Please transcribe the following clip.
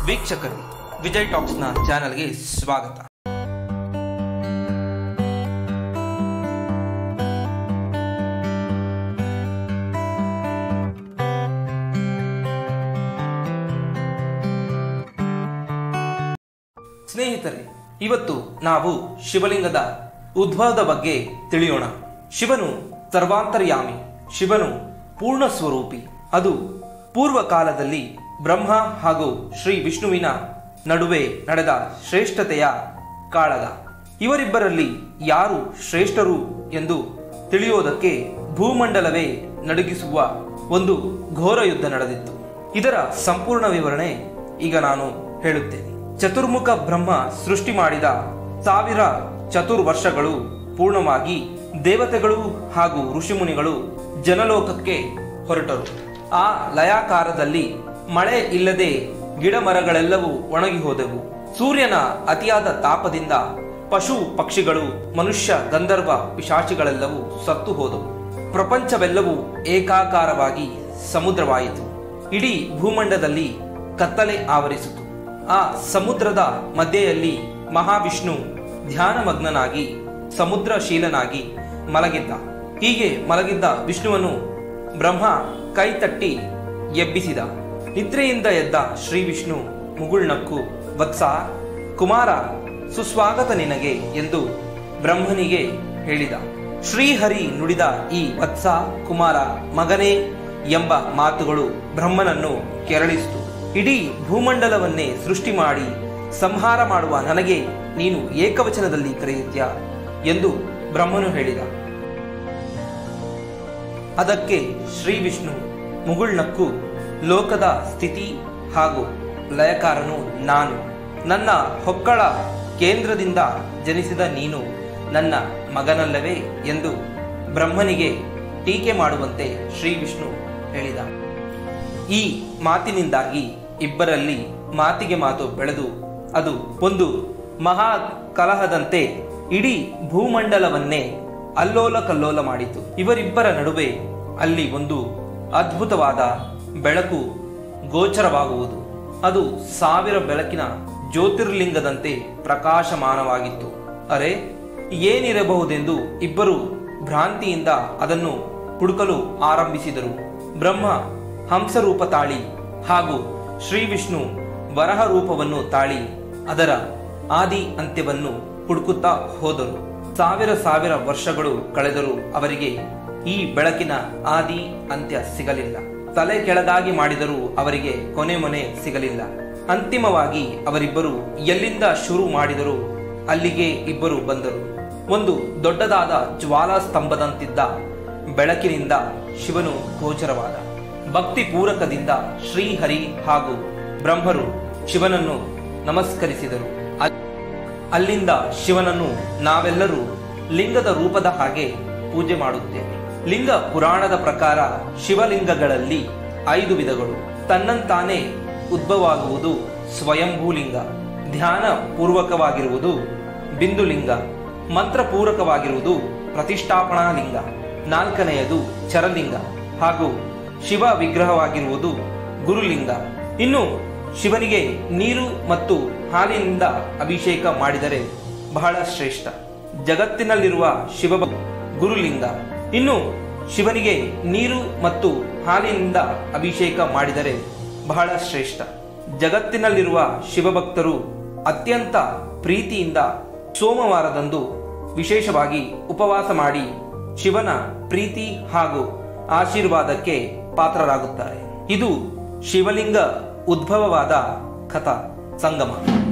ವೀಕ್ಷಕರು ವಿಜಯ್ ಟಾಕ್ಸ್ನ ಚಾನೆಲ್ಗೆ ಸ್ವಾಗತ ಸ್ನೇಹಿತರೆ ಇವತ್ತು ನಾವು ಶಿವಲಿಂಗದ ಉದ್ಭವದ ಬಗ್ಗೆ ತಿಳಿಯೋಣ ಶಿವನು ಸರ್ವಾಂತರ್ಯಾಮಿ ಶಿವನು ಪೂರ್ಣ ಸ್ವರೂಪಿ ಅದು ಪೂರ್ವ ಕಾಲದಲ್ಲಿ ಬ್ರಹ್ಮ ಹಾಗೂ ಶ್ರೀ ವಿಷ್ಣುವಿನ ನಡುವೆ ನಡೆದ ಶ್ರೇಷ್ಠತೆಯ ಕಾಳಗ ಇವರಿಬ್ಬರಲ್ಲಿ ಯಾರು ಶ್ರೇಷ್ಠರು ಎಂದು ತಿಳಿಯೋದಕ್ಕೆ ಭೂಮಂಡಲವೇ ನಡುಗಿಸುವ ಒಂದು ಘೋರ ಯುದ್ಧ ನಡೆದಿತ್ತು ಇದರ ಸಂಪೂರ್ಣ ವಿವರಣೆ ಈಗ ನಾನು ಹೇಳುತ್ತೇನೆ ಚತುರ್ಮುಖ ಬ್ರಹ್ಮ ಸೃಷ್ಟಿ ಮಾಡಿದ ಸಾವಿರ ಚತುರ್ವರ್ಷಗಳು ಪೂರ್ಣವಾಗಿ ದೇವತೆಗಳು ಹಾಗೂ ಋಷಿಮುನಿಗಳು ಜನಲೋಕಕ್ಕೆ ಹೊರಟರು ಆ ಲಯಾಕಾರದಲ್ಲಿ ಮಳೆ ಇಲ್ಲದೆ ಗಿಡ ಮರಗಳೆಲ್ಲವೂ ಒಣಗಿ ಹೋದವು ಸೂರ್ಯನ ಅತಿಯಾದ ತಾಪದಿಂದ ಪಶು ಪಕ್ಷಿಗಳು ಮನುಷ್ಯ ಗಂಧರ್ವ ಪಿಶಾಚಿಗಳೆಲ್ಲವೂ ಸತ್ತು ಹೋದವು ಪ್ರಪಂಚವೆಲ್ಲವೂ ಏಕಾಕಾರವಾಗಿ ಸಮುದ್ರವಾಯಿತು ಇಡೀ ಭೂಮಂಡದಲ್ಲಿ ಕತ್ತಲೆ ಆವರಿಸಿತು ಆ ಸಮುದ್ರದ ಮಧ್ಯೆಯಲ್ಲಿ ಮಹಾವಿಷ್ಣು ಧ್ಯಾನಮಗ್ನನಾಗಿ ಸಮುದ್ರಶೀಲನಾಗಿ ಮಲಗಿದ್ದ ಹೀಗೆ ಮಲಗಿದ್ದ ವಿಷ್ಣುವನ್ನು ಬ್ರಹ್ಮ ಕೈ ತಟ್ಟಿ ಎಬ್ಬಿಸಿದ ನಿದ್ರೆಯಿಂದ ಎದ್ದ ಶ್ರೀ ವಿಷ್ಣು ಮುಗುಳ್ನಕ್ಕು ವತ್ಸ ಕುಮಾರ ಸುಸ್ವಾಗತ ನಿನಗೆ ಎಂದು ಬ್ರಹ್ಮನಿಗೆ ಹೇಳಿದ ಶ್ರೀಹರಿ ನುಡಿದ ಈ ವತ್ಸ ಕುಮಾರ ಮಗನೇ ಎಂಬ ಮಾತುಗಳು ಬ್ರಹ್ಮನನ್ನು ಕೆರಳಿಸಿತು ಇಡೀ ಭೂಮಂಡಲವನ್ನೇ ಸೃಷ್ಟಿ ಮಾಡಿ ಸಂಹಾರ ಮಾಡುವ ನನಗೆ ನೀನು ಏಕವಚನದಲ್ಲಿ ಕರೆಯುತ್ಯಾ ಎಂದು ಬ್ರಹ್ಮನು ಹೇಳಿದ ಅದಕ್ಕೆ ಶ್ರೀ ವಿಷ್ಣು ಮುಗುಳ್ನಕ್ಕು ಲೋಕದ ಸ್ಥಿತಿ ಹಾಗೂ ಲಯಕಾರನು ನಾನು ನನ್ನ ಹೊಕ್ಕಳ ಕೇಂದ್ರದಿಂದ ಜನಿಸಿದ ನೀನು ನನ್ನ ಮಗನಲ್ಲವೇ ಎಂದು ಬ್ರಹ್ಮನಿಗೆ ಟೀಕೆ ಮಾಡುವಂತೆ ಶ್ರೀ ವಿಷ್ಣು ಹೇಳಿದ ಈ ಮಾತಿನಿಂದಾಗಿ ಇಬ್ಬರಲ್ಲಿ ಮಾತಿಗೆ ಮಾತು ಬೆಳೆದು ಅದು ಒಂದು ಮಹಾ ಕಲಹದಂತೆ ಇಡೀ ಭೂಮಂಡಲವನ್ನೇ ಅಲ್ಲೋಲ ಕಲ್ಲೋಲ ಮಾಡಿತು ಇವರಿಬ್ಬರ ನಡುವೆ ಅಲ್ಲಿ ಒಂದು ಅದ್ಭುತವಾದ ಬೆಳಕು ಗೋಚರವಾಗುವುದು ಅದು ಸಾವಿರ ಬೆಳಕಿನ ಜ್ಯೋತಿರ್ಲಿಂಗದಂತೆ ಪ್ರಕಾಶಮಾನವಾಗಿತ್ತು ಅರೆ ಏನಿರಬಹುದೆಂದು ಇಬ್ಬರು ಭ್ರಾಂತಿಯಿಂದ ಅದನ್ನು ಹುಡುಕಲು ಆರಂಭಿಸಿದರು ಬ್ರಹ್ಮ ಹಂಸರೂಪ ತಾಳಿ ಹಾಗೂ ಶ್ರೀ ವಿಷ್ಣು ವರಹ ರೂಪವನ್ನು ತಾಳಿ ಅದರ ಆದಿ ಅಂತ್ಯವನ್ನು ಹುಡುಕುತ್ತಾ ಹೋದರು ಸಾವಿರ ಸಾವಿರ ವರ್ಷಗಳು ಕಳೆದರೂ ಅವರಿಗೆ ಈ ಬೆಳಕಿನ ಆದಿ ಅಂತ್ಯ ಸಿಗಲಿಲ್ಲ ತಲೆ ಕೆಳಗಾಗಿ ಮಾಡಿದರೂ ಅವರಿಗೆ ಕೊನೆ ಮೊನೆ ಸಿಗಲಿಲ್ಲ ಅಂತಿಮವಾಗಿ ಅವರಿಬ್ಬರು ಎಲ್ಲಿಂದ ಶುರು ಮಾಡಿದರೂ ಅಲ್ಲಿಗೆ ಇಬ್ಬರು ಬಂದರು ಒಂದು ದೊಡ್ಡದಾದ ಜ್ವಾಲಾ ಸ್ತಂಭದಂತಿದ್ದ ಬೆಳಕಿನಿಂದ ಶಿವನು ಗೋಚರವಾದ ಭಕ್ತಿ ಪೂರಕದಿಂದ ಶ್ರೀಹರಿ ಹಾಗೂ ಬ್ರಹ್ಮರು ಶಿವನನ್ನು ನಮಸ್ಕರಿಸಿದರು ಅಲ್- ಅಲ್ಲಿಂದ ಶಿವನನ್ನು ನಾವೆಲ್ಲರೂ ಲಿಂಗದ ರೂಪದ ಹಾಗೆ ಪೂಜೆ ಮಾಡುತ್ತೇವೆ ಲಿಂಗ ಪುರಾಣದ ಪ್ರಕಾರ ಶಿವಲಿಂಗಗಳಲ್ಲಿ ಐದು ವಿಧಗಳು ತನ್ನಂತಾನೇ ಉದ್ಭವವಾಗುವುದು ಸ್ವಯಂಭೂಲಿಂಗ ಧ್ಯಾನ ಪೂರ್ವಕವಾಗಿರುವುದು ಬಿಂದುಲಿಂಗ ಮಂತ್ರಪೂರ್ವಕವಾಗಿರುವುದು ಪ್ರತಿಷ್ಠಾಪನಾ ಲಿಂಗ ನಾಲ್ಕನೆಯದು ಚರಲಿಂಗ ಹಾಗೂ ಶಿವ ವಿಗ್ರಹವಾಗಿರುವುದು ಗುರುಲಿಂಗ ಇನ್ನು ಶಿವನಿಗೆ ನೀರು ಮತ್ತು ಹಾಲಿನಿಂದ ಅಭಿಷೇಕ ಮಾಡಿದರೆ ಬಹಳ ಶ್ರೇಷ್ಠ ಜಗತ್ತಿನಲ್ಲಿರುವ ಶಿವ ಗುರುಲಿಂಗ ಇನ್ನು ಶಿವನಿಗೆ ನೀರು ಮತ್ತು ಹಾಲಿನಿಂದ ಅಭಿಷೇಕ ಮಾಡಿದರೆ ಬಹಳ ಶ್ರೇಷ್ಠ ಜಗತ್ತಿನಲ್ಲಿರುವ ಶಿವಭಕ್ತರು ಅತ್ಯಂತ ಪ್ರೀತಿಯಿಂದ ಸೋಮವಾರದಂದು ವಿಶೇಷವಾಗಿ ಉಪವಾಸ ಮಾಡಿ ಶಿವನ ಪ್ರೀತಿ ಹಾಗೂ ಆಶೀರ್ವಾದಕ್ಕೆ ಪಾತ್ರರಾಗುತ್ತಾರೆ ಇದು ಶಿವಲಿಂಗ ಉದ್ಭವವಾದ ಕಥಾ ಸಂಗಮ